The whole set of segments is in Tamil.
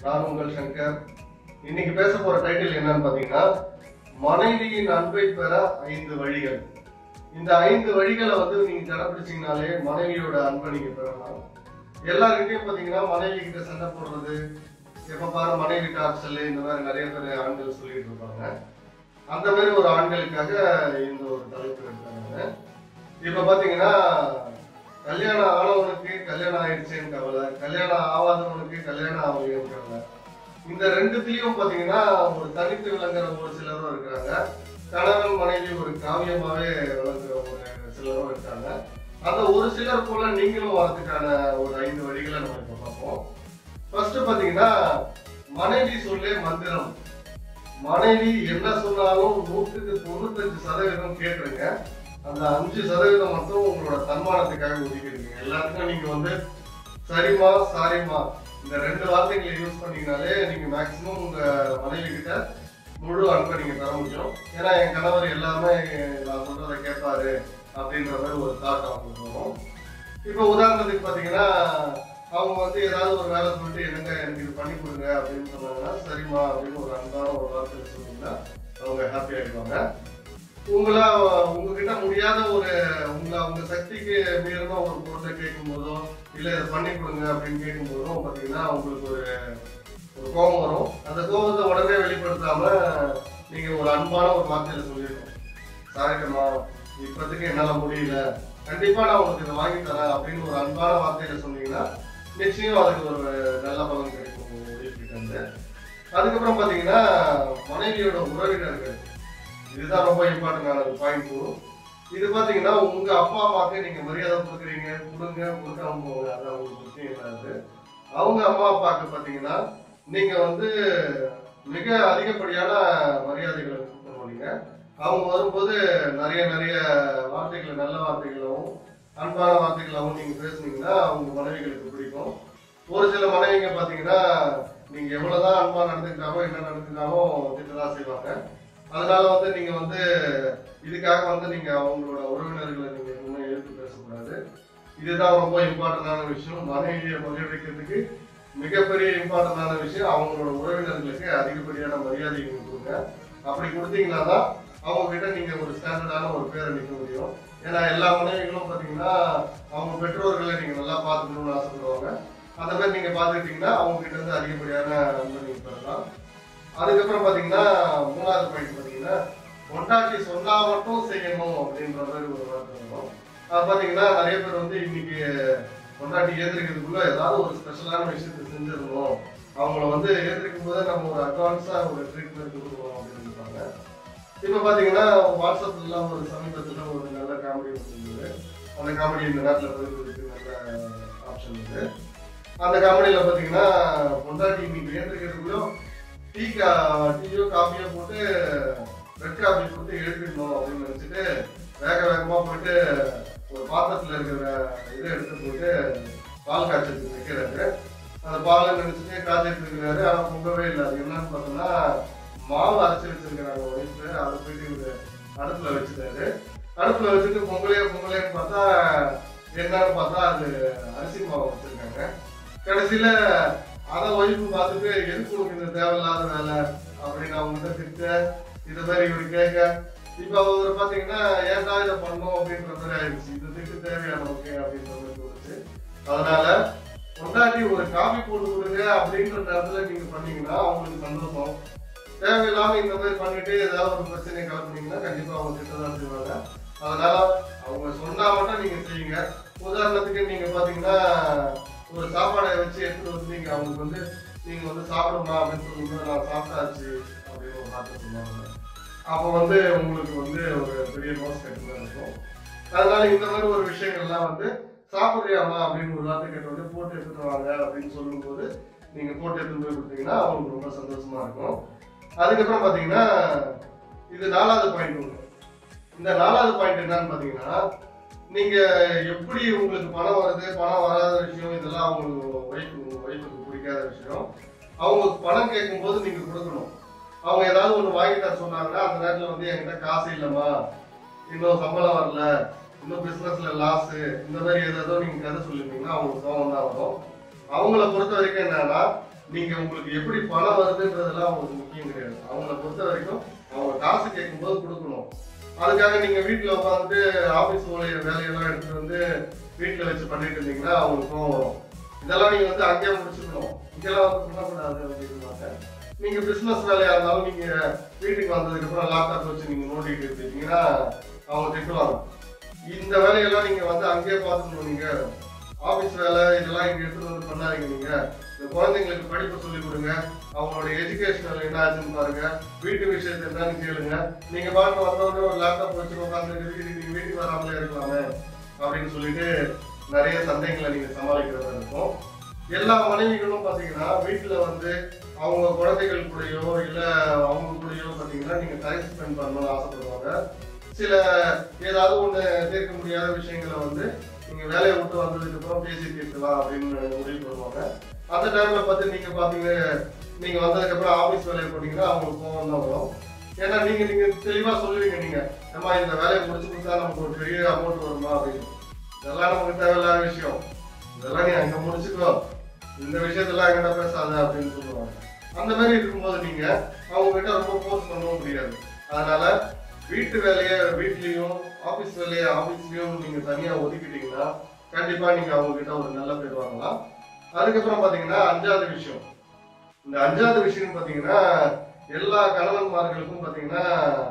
நான் உங்கள் சங்கர் இன்னைக்கு பேச போற டைட்டில் என்னன்னு பாத்தீங்கன்னா மனைவியின் அன்பை பெற ஐந்து வழிகள் இந்த ஐந்து வழிகளை வந்து நீங்க கடைபிடிச்சீங்கனாலே மனைவியோட அன்பை நீங்க பெறலாம் எல்லாருக்கிட்டையும் பாத்தீங்கன்னா மனைவி கிட்ட சண்டை போடுறது எப்ப பாரு மனைவி டார்ச்சல் இந்த மாதிரி நிறைய பேர் ஆண்கள் சொல்லிட்டு இருப்பாங்க அந்த மாதிரி ஒரு ஆண்களுக்காக இந்த ஒரு தலைப்பு எடுத்தாங்க இப்ப பாத்தீங்கன்னா கல்யாணம் ஆனவனுக்கு கல்யாணம் ஆயிடுச்சேன்னு கவலை கல்யாணம் ஆகாதவனுக்கு கல்யாணம் ஆகலையேன்னு கவலை இந்த ரெண்டுத்திலயும் பாத்தீங்கன்னா ஒரு தனித்து விளங்குற ஒரு சிலரும் இருக்கிறாங்க கணவன் மனைவி ஒரு காவியமாவே விளங்குற ஒரு சிலரும் இருக்காங்க அந்த ஒரு சிலர் போல நீங்களும் வரதுக்கான ஒரு ஐந்து வழிகளை நம்ம இப்ப பார்ப்போம் ஃபர்ஸ்ட் பாத்தீங்கன்னா மனைவி சொல்லே மந்திரம் மனைவி என்ன சொன்னாலும் நூற்றுக்கு தொண்ணூத்தஞ்சு சதவீதம் கேட்டுருங்க அந்த அஞ்சு சதவீதம் மட்டும் உங்களோட தன்மானத்துக்காக ஒதுக்கிடுங்க எல்லாத்துக்கும் நீங்க வந்து சரிமா சாரிமா இந்த ரெண்டு வார்த்தைகளை யூஸ் பண்ணீங்கனாலே நீங்க மேக்சிமம் உங்க மனைவி கிட்ட முழு அன்பை நீங்க தர முடியும் ஏன்னா என் கணவர் எல்லாமே நான் சொல்றதை கேட்பாரு அப்படின்ற மாதிரி ஒரு தாட் அவங்களுக்கு வரும் இப்போ உதாரணத்துக்கு பாத்தீங்கன்னா அவங்க வந்து ஏதாவது ஒரு வேலை சொல்லிட்டு என்னங்க எனக்கு இது பண்ணி கொடுங்க அப்படின்னு சொன்னாங்கன்னா சரிம்மா அப்படின்னு ஒரு அன்பான ஒரு வார்த்தை சொன்னீங்கன்னா அவங்க ஹாப்பி ஆயிடுவாங்க உங்களா உங்ககிட்ட முடியாத ஒரு உங்க உங்க சக்திக்கு மீறின ஒரு பொருளை கேட்கும் போதோ இல்ல இதை பண்ணி கொடுங்க அப்படின்னு கேட்கும் போதும் பாத்தீங்கன்னா உங்களுக்கு ஒரு ஒரு கோபம் வரும் அந்த கோபத்தை உடனே வெளிப்படுத்தாம நீங்க ஒரு அன்பான ஒரு வார்த்தையில சொல்லிடணும் சாரிக்கம்மா இப்போதைக்கு என்னால முடியல கண்டிப்பா நான் உனக்கு இதை வாங்கி தரேன் அப்படின்னு ஒரு அன்பான வார்த்தையில சொன்னீங்கன்னா நிச்சயம் அதுக்கு ஒரு நல்ல பலன் கிடைக்கும் உங்க wife கிட்ட இருந்து அதுக்கப்புறம் பாத்தீங்கன்னா மனைவியோட உறவினர்கள் இதுதான் ரொம்ப இம்பார்ட்டன்டான பாயிண்ட் டூ இது பாத்தீங்கன்னா உங்க அப்பா அம்மாக்கு நீங்க மரியாதை கொடுக்குறீங்க கொடுங்க கொடுக்காம போங்க அது அவங்களுக்கு முக்கியம் இல்லாது அவங்க அம்மா அப்பாவுக்கு பாத்தீங்கன்னா நீங்க வந்து மிக அதிகப்படியான மரியாதைகளை கொடுக்கணும் நீங்க அவங்க வரும்போது நிறைய நிறைய வார்த்தைகளை நல்ல வார்த்தைகளாகவும் அன்பான வார்த்தைகளாகவும் நீங்க பேசுனீங்கன்னா அவங்க மனைவிகளுக்கு பிடிக்கும் ஒரு சில மனைவிங்க பாத்தீங்கன்னா நீங்க எவ்வளவுதான் அன்பா நடந்துக்கிட்டாலும் என்ன நடந்துக்கிட்டாலும் திட்டதான் செய்வாங்க அதனால வந்து நீங்க வந்து இதுக்காக வந்து நீங்க அவங்களோட உறவினர்களை நீங்க எதுவுமே எதிர்த்து பேசக்கூடாது இதுதான் ரொம்ப இம்பார்ட்டன்டான விஷயம் மனைவியை மகிழ்விக்கிறதுக்கு மிகப்பெரிய இம்பார்ட்டன்டான விஷயம் அவங்களோட உறவினர்களுக்கு அதிகப்படியான மரியாதை நீங்க கொடுங்க அப்படி கொடுத்தீங்கன்னா தான் அவங்க கிட்ட நீங்க ஒரு ஸ்டாண்டர்டான ஒரு பேரை நிற்க முடியும் ஏன்னா எல்லா மனைவிகளும் பாத்தீங்கன்னா அவங்க பெற்றோர்களை நீங்க நல்லா பார்த்துக்கணும்னு ஆசைப்படுவாங்க அந்த மாதிரி நீங்க பார்த்துக்கிட்டீங்கன்னா அவங்க கிட்ட இருந்து அதிகப்படியான அன்பை நீங்க பெறலாம் அதுக்கப்புறம் பாத்தீங்கன்னா மூணாவது பாயிண்ட் பாத்தீங்கன்னா பொண்டாட்டி சொன்னா மட்டும் செய்யணும் அப்படின்ற மாதிரி ஒரு வார்த்தை வரும் அது பாத்தீங்கன்னா நிறைய பேர் வந்து இன்னைக்கு பொண்டாட்டி ஏந்திரிக்கிறதுக்குள்ள ஏதாவது ஒரு ஸ்பெஷலான விஷயத்தை செஞ்சிடணும் அவங்கள வந்து ஏந்திரிக்கும் போதே நம்ம ஒரு அட்வான்ஸா ஒரு ட்ரீட்மெண்ட் கொடுக்கணும் அப்படின்னு இருப்பாங்க இப்ப பாத்தீங்கன்னா வாட்ஸ்அப்ல எல்லாம் ஒரு சமீபத்துல ஒரு நல்ல காமெடி வந்திருந்தது அந்த காமெடி இந்த நேரத்துல பதிவுறதுக்கு நல்ல ஆப்ஷன் இருக்கு அந்த காமெடியில பாத்தீங்கன்னா பொண்டாட்டி இன்னைக்கு ஏந்திரிக்கிறதுக்குள்ள டீ கா டீயோ காஃபியோ போட்டு ரெட் காஃபி கொடுத்து எழுப்பிடணும் அப்படின்னு நினைச்சிட்டு வேக வேகமா போயிட்டு ஒரு பாத்திரத்துல இருக்கிற இதை எடுத்து போட்டு பால் காய்ச்சலுக்கு வைக்கிறாரு அந்த பாலை நினைச்சிட்டு காய்ச்சிட்டு இருக்கிறாரு ஆனா பொங்கவே இல்லை அது என்னன்னு பார்த்தோம்னா மாவு அரைச்சி வச்சிருக்கிறாங்க ஒய்ஃபு அதை போயிட்டு இவரு அடுப்புல வச்சுட்டாரு அடுப்புல வச்சுட்டு பொங்கலையே பொங்கலையேன்னு பார்த்தா என்னன்னு பார்த்தா அது அரிசி மாவு வச்சிருக்காங்க கடைசியில அத ஒய்ஃபு பார்த்துட்டு எதுக்கு உனக்கு இந்த தேவையில்லாத வேலை அப்படின்னு அவங்க கிட்ட திட்ட இது மாதிரி இவரு கேட்க இப்ப அவர் பாத்தீங்கன்னா ஏன்டா இதை பண்ணோம் அப்படின்ற மாதிரி ஆயிடுச்சு இது திட்டு தேவையா நமக்கு அப்படின்ற மாதிரி தோணுச்சு அதனால பொண்டாட்டி ஒரு காபி போட்டு கொடுங்க அப்படின்ற நேரத்துல நீங்க பண்ணீங்கன்னா அவங்களுக்கு சந்தோஷம் தேவையில்லாம இந்த மாதிரி பண்ணிட்டு ஏதாவது ஒரு பிரச்சனையை கலப்புனீங்கன்னா கண்டிப்பா அவங்க திட்டதான் செய்வாங்க அதனால அவங்க சொன்னா மட்டும் நீங்க செய்யுங்க உதாரணத்துக்கு நீங்க பாத்தீங்கன்னா ஒரு சாப்பாடை வச்சு எடுத்துட்டு வந்து நீங்க அவங்களுக்கு வந்து நீங்க வந்து சாப்பிடுமா அப்படின்னு சொல்லும்போது நான் சாப்பிட்டாச்சு அப்படின்னு ஒரு வார்த்தை சொல்லுவாங்க அப்போ வந்து உங்களுக்கு வந்து ஒரு பெரிய நோஸ் கட்டுதான் இருக்கும் அதனால இந்த மாதிரி ஒரு விஷயங்கள்லாம் வந்து சாப்பிடுறியாமா அப்படின்னு ஒரு வார்த்தை கேட்டு வந்து போட்டு எடுத்துட்டு வாங்க அப்படின்னு சொல்லும்போது நீங்க போட்டு எடுத்துட்டு போய் கொடுத்தீங்கன்னா அவங்களுக்கு ரொம்ப சந்தோஷமா இருக்கும் அதுக்கப்புறம் பாத்தீங்கன்னா இது நாலாவது பாயிண்ட் ஒன்று இந்த நாலாவது பாயிண்ட் என்னன்னு பாத்தீங்கன்னா நீங்க எப்படி உங்களுக்கு பணம் வருது பணம் வராத விஷயம் இதெல்லாம் அவங்களுக்கு ஒய்ஃபு ஒய்ஃபுக்கு பிடிக்காத விஷயம் அவங்க பணம் கேட்கும்போது நீங்க கொடுக்கணும் அவங்க ஏதாவது ஒண்ணு வாங்கி தர சொன்னாங்கன்னா அந்த நேரத்துல வந்து என்கிட்ட காசு இல்லைம்மா இன்னும் சம்பளம் வரல இன்னும் பிசினஸ்ல லாஸ் இந்த மாதிரி ஏதோ நீங்க கதை சொல்லிருந்தீங்கன்னா அவங்களுக்கு கோவம் தான் வரும் அவங்கள பொறுத்த வரைக்கும் என்னன்னா நீங்க உங்களுக்கு எப்படி பணம் வருதுன்றதெல்லாம் அவங்களுக்கு முக்கியம் கிடையாது அவங்கள பொறுத்த வரைக்கும் அவங்க காசு கேட்கும்போது கொடுக்கணும் அதுக்காக நீங்க வீட்டுல உட்காந்துட்டு ஆபீஸ் வேலைய வேலையெல்லாம் எடுத்துட்டு வந்து வீட்டுல வச்சு பண்ணிட்டு இருந்தீங்கன்னா அவங்களுக்கு கோவம் வரும் இதெல்லாம் நீங்க வந்து அங்கேயே முடிச்சுக்கணும் இங்கெல்லாம் வந்து பண்ணக்கூடாது அப்படின்னாங்க நீங்க பிசினஸ் வேலையா இருந்தாலும் நீங்க வீட்டுக்கு வந்ததுக்கு அப்புறம் லேப்டாப் வச்சு நீங்க நோண்டிட்டு இருக்கீங்கன்னா அவங்க திட்டுவாங்க இந்த வேலையெல்லாம் நீங்க வந்து அங்கேயே பார்த்துக்கணும் நீங்க ஆபீஸ் வேலை இதெல்லாம் இங்க எடுத்துட்டு வந்து பண்ணாதீங்க நீங்க இந்த குழந்தைங்களுக்கு படிப்பு சொல்லி கொடுங்க அவங்களோட எஜுகேஷனல் என்ன ஆச்சுன்னு பாருங்க வீட்டு விஷயத்தை என்னன்னு கேளுங்க நீங்க பாட்டு வந்தவொடனே ஒரு லேப்டாப் வச்சு உட்காந்து நீங்க வீட்டுக்கு வராமலே இருக்கலாமே அப்படின்னு சொல்லிட்டு நிறைய சந்தைகளை நீங்க சமாளிக்கிறதா இருக்கும் எல்லா மனைவிகளும் பாத்தீங்கன்னா வீட்டுல வந்து அவங்க குழந்தைகள் கூடயோ இல்ல அவங்க கூடயோ பாத்தீங்கன்னா நீங்க டைம் ஸ்பெண்ட் பண்ணணும்னு ஆசைப்படுவாங்க சில ஏதாவது ஒண்ணு தீர்க்க முடியாத விஷயங்களை வந்து நீங்க வேலையை விட்டு வந்ததுக்கு அப்புறம் பேசி தீர்க்கலாம் அப்படின்னு முடிவு பண்ணுவாங்க அந்த டைம்ல பார்த்து நீங்க பாத்தீங்க நீங்க வந்ததுக்கு அப்புறம் ஆபீஸ் வேலையை போட்டீங்கன்னா அவங்களுக்கு கோவம் தான் வரும் ஏன்னா நீங்க நீங்க தெளிவா சொல்லுவீங்க நீங்க ஏமா இந்த வேலையை முடிச்சு கொடுத்தா நமக்கு ஒரு பெரிய அமௌண்ட் வருமா அப்படின்னு இதெல்லாம் நமக்கு தேவையில்லாத விஷயம் இதெல்லாம் நீ அங்க முடிச்சுக்கோ இந்த விஷயத்தெல்லாம் என்கிட்ட பேசாத அப்படின்னு சொல்லுவாங்க அந்த மாதிரி இருக்கும்போது நீங்க அவங்க கிட்ட ரொம்ப ஃபோர்ஸ் பண்ணவும் முடியாது அதனால வீட்டு வேலையை வீட்லயும் ஆபீஸ் வேலையை ஆபீஸ்லயும் நீங்க தனியா ஒதுக்கிட்டீங்கன்னா கண்டிப்பா நீங்க அவங்க கிட்ட ஒரு நல்ல பேர் வாங்கலாம் அதுக்கப்புறம் பாத்தீங்கன்னா அஞ்சாவது விஷயம் இந்த அஞ்சாவது விஷயம் பாத்தீங்கன்னா எல்லா கணவன்மார்களுக்கும் பாத்தீங்கன்னா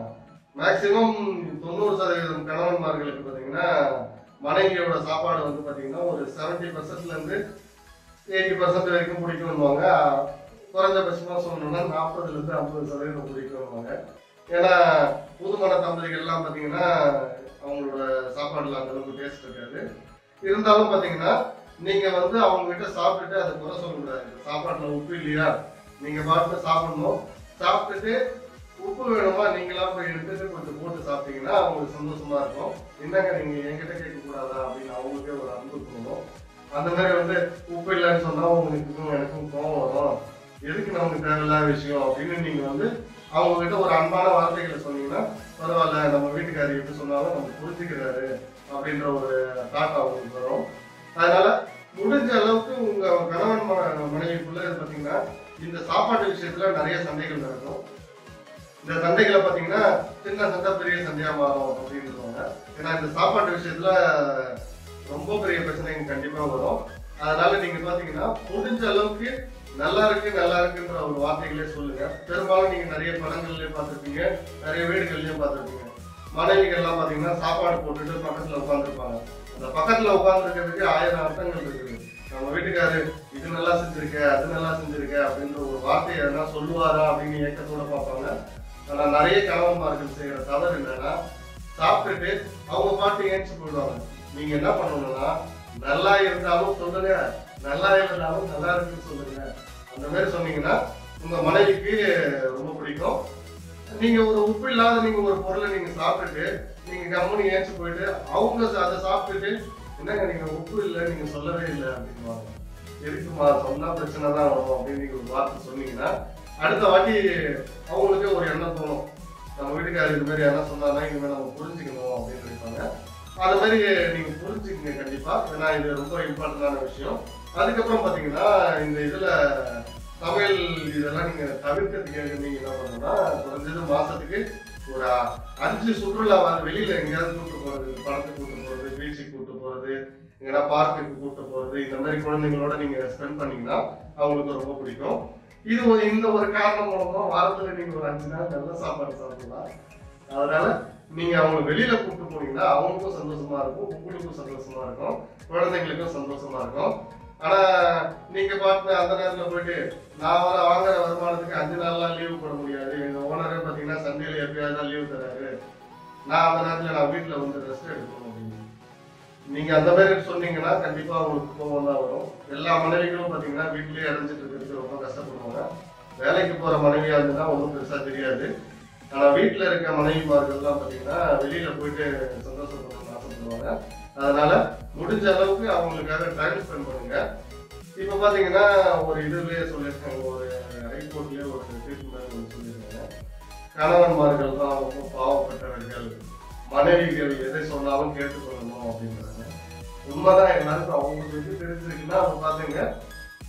மேக்சிமம் தொண்ணூறு சதவீதம் கணவன்மார்களுக்கு பாத்தீங்கன்னா மனைவியோட சாப்பாடு வந்து பாத்தீங்கன்னா ஒரு செவன்டி பர்சன்ட்ல இருந்து எயிட்டி பர்சன்ட் வரைக்கும் பிடிக்கும்னுவாங்க குறைஞ்சபட்சமா சொல்லணும்னா நாற்பதுல இருந்து ஐம்பது சதவீதம் பிடிக்கும்னுவாங்க ஏன்னா புதுமண தம்பதிகள் எல்லாம் பாத்தீங்கன்னா அவங்களோட சாப்பாடுல அந்த அளவுக்கு டேஸ்ட் இருக்காது இருந்தாலும் பாத்தீங்கன்னா நீங்க வந்து அவங்க கிட்ட சாப்பிட்டுட்டு அதை குறை சொல்லக்கூடாது சாப்பாட்டுல உப்பு இல்லையா நீங்க பாட்டு சாப்பிடணும் சாப்பிட்டுட்டு உப்பு வேணுமா நீங்களா போய் எடுத்துட்டு கொஞ்சம் போட்டு சாப்பிட்டீங்கன்னா அவங்களுக்கு சந்தோஷமா இருக்கும் என்னங்க நீங்க என்கிட்ட கேட்க கூடாதா அப்படின்னு அவங்களுக்கே ஒரு அன்பு தோணும் அந்த மாதிரி வந்து உப்பு இல்லைன்னு சொன்னா உங்களுக்கு எனக்கும் கோவம் வரும் எதுக்கு நமக்கு தேவையில்லாத விஷயம் அப்படின்னு நீங்க வந்து அவங்க கிட்ட ஒரு அன்பான வார்த்தைகளை சொன்னீங்கன்னா பரவாயில்ல நம்ம வீட்டுக்காரர் எப்படி சொன்னாலும் நம்ம புரிஞ்சுக்கிறாரு அப்படின்ற ஒரு தாட் அவங்களுக்கு வரும் அதனால முடிஞ்ச அளவுக்கு உங்க கணவன் ம- மனைவிக்குள்ள பாத்தீங்கன்னா இந்த சாப்பாட்டு விஷயத்துல நிறைய சண்டைகள் நடக்கும் இந்த சண்டைகளை பாத்தீங்கன்னா சின்ன சண்டை பெரிய சண்டையா மாறும் அப்படின்னு சொல்லுவாங்க ஏன்னா இந்த சாப்பாட்டு விஷயத்துல ரொம்ப பெரிய பிரச்சனைங்க கண்டிப்பா வரும் அதனால நீங்க பாத்தீங்கன்னா முடிஞ்ச அளவுக்கு நல்லா இருக்கு நல்லா இருக்குன்ற ஒரு வார்த்தைகளே சொல்லுங்க பெரும்பாலும் நீங்க நிறைய படங்கள்லயும் பார்த்திருப்பீங்க நிறைய வீடுகள்லயும் பார்த்திருப்பீங்க மனைவிகள் எல்லாம் பாத்தீங்கன்னா சாப்பாடு போட்டுட்டு பக்கத்துல உட்காந்துருப்பாங்க அந்த பக்கத்துல உட்காந்துருக்கிறதுக்கு ஆயிரம் அர்த்தங்கள் இருக்குது நம்ம வீட்டுக்காரு இது நல்லா செஞ்சிருக்க அது நல்லா செஞ்சிருக்க அப்படின்ற ஒரு வார்த்தையை எதனா சொல்லுவாரா அப்படின்னு ஏக்கத்தோட பார்ப்பாங்க ஆனா நிறைய கணவன்மார்கள் செய்யற தவறு என்னன்னா சாப்பிட்டுட்டு அவங்க பாட்டு ஏஞ்சி போயிடுவாங்க நீங்க என்ன பண்ணணும்னா நல்லா இருந்தாலும் சொல்லுங்க நல்லா இருந்தாலும் நல்லா இருக்குன்னு சொல்லுங்க அந்த மாதிரி சொன்னீங்கன்னா உங்க மனைவிக்கு ரொம்ப பிடிக்கும் நீங்க ஒரு உப்பு இல்லாத நீங்க ஒரு பொருளை நீங்க சாப்பிட்டுட்டு நீங்க கம்முனு ஏஞ்சி போயிட்டு அவங்க அதை சாப்பிட்டுட்டு என்னங்க நீங்க உப்பு இல்லை நீங்க சொல்லவே இல்லை அப்படின்வாங்க எதுக்குமா சொன்னா பிரச்சனை தான் வரும் அப்படின்னு நீங்க ஒரு வார்த்தை சொன்னீங்கன்னா அடுத்த வாட்டி அவங்களுக்கே ஒரு எண்ணம் தோணும் நம்ம வீட்டுக்காரர் இது மாதிரி என்ன சொன்னாதான் இனிமேல் நம்ம புரிஞ்சுக்கணும் அப்படின்னு நினைப்பாங்க அது மாதிரி நீங்க புரிஞ்சுக்கங்க கண்டிப்பா ஏன்னா இது ரொம்ப இம்பார்ட்டன்டான விஷயம் அதுக்கப்புறம் பாத்தீங்கன்னா இந்த இதுல சமையல் இதெல்லாம் நீங்க தவிர்க்கிறதுக்கு நீங்க என்ன பண்ணணும்னா குறைஞ்சது மாசத்துக்கு ஒரு அஞ்சு சுற்றுலா வந்து வெளியில எங்கேயாவது கூட்டு போறது படத்துக்கு கூட்டு போறது பீச்சுக்கு கூட்டு போறது எங்கன்னா பார்க்குக்கு கூட்டு போறது இந்த மாதிரி குழந்தைங்களோட நீங்க ஸ்பெண்ட் பண்ணீங்கன்னா அவங்களுக்கு ரொம்ப பிடிக்கும் இது ஒரு இந்த ஒரு காரணம் மூலமா வாரத்துல நீங்க ஒரு அஞ்சு நாள் நல்ல சாப்பாடு சாப்பிடலாம் அதனால நீங்க அவங்க வெளியில கூப்பிட்டு போனீங்கன்னா அவங்களுக்கும் சந்தோஷமா இருக்கும் உங்களுக்கும் சந்தோஷமா இருக்கும் குழந்தைங்களுக்கும் சந்தோஷமா இருக்கும் ஆனா நீங்க பார்த்து அந்த நேரத்துல போயிட்டு நான் வர வாங்குற வருமானத்துக்கு அஞ்சு நாள்லாம் லீவு போட முடியாது எங்க ஓனரே பாத்தீங்கன்னா சண்டேல எப்பயாவது தான் லீவு தராரு நான் அந்த நேரத்துல நான் வீட்டுல வந்து ரெஸ்ட் எடுக்கணும் அப்படின்னு நீங்க அந்த மாதிரி சொன்னீங்கன்னா கண்டிப்பா உங்களுக்கு கோவம் தான் வரும் எல்லா மனைவிகளும் பாத்தீங்கன்னா வீட்லயே அடைஞ்சிட்டு இருக்கிறதுக்கு ரொம்ப கஷ்டப்படுவாங்க வேலைக்கு போற மனைவியா இருந்ததுன்னா ஒன்றும் பெருசா தெரியாது ஆனா வீட்டுல இருக்க மனைவிமார்கள்லாம் பாத்தீங்கன்னா வெளியில போயிட்டு சந்தோஷப்படணும்னு ஆசைப்படுவாங்க அதனால முடிஞ்ச அளவுக்கு அவங்களுக்காக டைம் ஸ்பெண்ட் பண்ணுங்க இப்ப பாத்தீங்கன்னா ஒரு இதுலயே சொல்லியிருக்காங்க ஒரு ஹைகோர்ட்லயே ஒரு தீர்ப்பு மாதிரி ஒண்ணு சொல்லியிருக்காங்க கணவன்மார்கள் தான் ரொம்ப பாவப்பட்டவர்கள் மனைவிகள் எதை சொன்னாலும் கேட்டுக்கொள்ளணும் அப்படின்றாங்க உண்மைதான் எல்லாருக்கும் அவங்களுக்கு எது தெரிஞ்சிருக்குன்னா அவங்க பாத்துங்க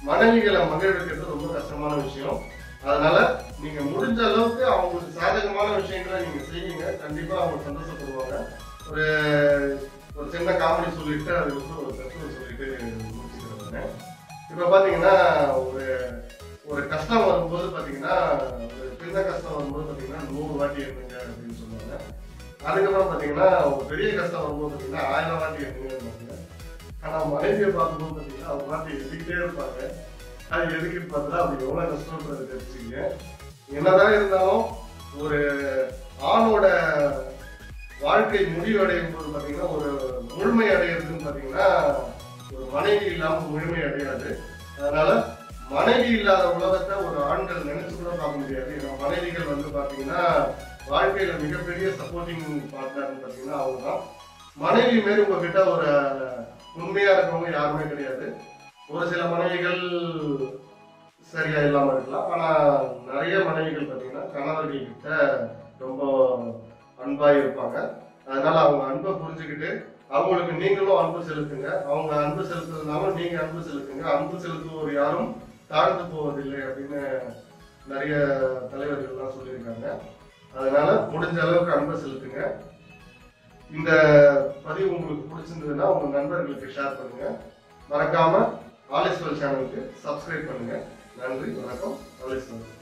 மனைவிகளை மகிழ்விக்கிறது ரொம்ப கஷ்டமான விஷயம் அதனால நீங்க முடிஞ்ச அளவுக்கு அவங்களுக்கு சாதகமான விஷயங்களை நீங்க செய்யுங்க கண்டிப்பா அவங்க சந்தோஷப்படுவாங்க ஒரு ஒரு சின்ன காமெடி சொல்லிட்டு அதுக்கு வந்து ஒரு தத்துவம் சொல்லிட்டு முடிச்சுக்கிறேன் இப்ப பாத்தீங்கன்னா ஒரு ஒரு கஷ்டம் வரும்போது பாத்தீங்கன்னா ஒரு சின்ன கஷ்டம் வரும்போது பாத்தீங்கன்னா நூறு வாட்டி எண்ணுங்க அப்படின்னு சொல்லுவாங்க அதுக்கப்புறம் பாத்தீங்கன்னா ஒரு பெரிய கஷ்டம் வரும்போது பாத்தீங்கன்னா ஆயிரம் வாட்டி எண்ணுங்க ஆனா மனைவியை பார்க்கும்போது பாத்தீங்கன்னா அவங்க வாட்டி எண்ணிக்கிட்டே இருப்பாங்க அது எதுக்குன்னு பார்த்தா அப்படி எவ்வளவு கஷ்டம்ன்றது தெரிஞ்சுங்க என்னதான் இருந்தாலும் ஒரு ஆணோட வாழ்க்கை முடிவடையும் போது பாத்தீங்கன்னா ஒரு முழுமை அடையிறதுன்னு பாத்தீங்கன்னா ஒரு மனைவி இல்லாம முழுமை அடையாது அதனால மனைவி இல்லாத உலகத்தை ஒரு ஆண்கள் நினைச்சு கூட பார்க்க முடியாது ஏன்னா மனைவிகள் வந்து பாத்தீங்கன்னா வாழ்க்கையில மிகப்பெரிய சப்போர்ட்டிங் பார்ட்னர்னு பாத்தீங்கன்னா அவங்க தான் மனைவி மாரி உங்ககிட்ட ஒரு உண்மையா இருக்கவங்க யாருமே கிடையாது ஒரு சில மனைவிகள் சரியா இல்லாம இருக்கலாம் ஆனா நிறைய மனைவிகள் பாத்தீங்கன்னா கணவர்கள் கிட்ட ரொம்ப அன்பா இருப்பாங்க அதனால அவங்க அன்பை புரிஞ்சுக்கிட்டு அவங்களுக்கு நீங்களும் அன்பு செலுத்துங்க அவங்க அன்பு செலுத்துறதுனால நீங்க அன்பு செலுத்துங்க அன்பு செலுத்துவோர் யாரும் தாழ்ந்து போவதில்லை அப்படின்னு நிறைய தலைவர்கள்லாம் சொல்லியிருக்காங்க அதனால முடிஞ்ச அளவுக்கு அன்பை செலுத்துங்க இந்த பதிவு உங்களுக்கு பிடிச்சிருந்ததுன்னா உங்க நண்பர்களுக்கு ஷேர் பண்ணுங்க மறக்காம ஆலிஸ்வல் சேனலுக்கு சப்ஸ்கிரைப் பண்ணுங்க நன்றி வணக்கம் ஆலிஸ்வல்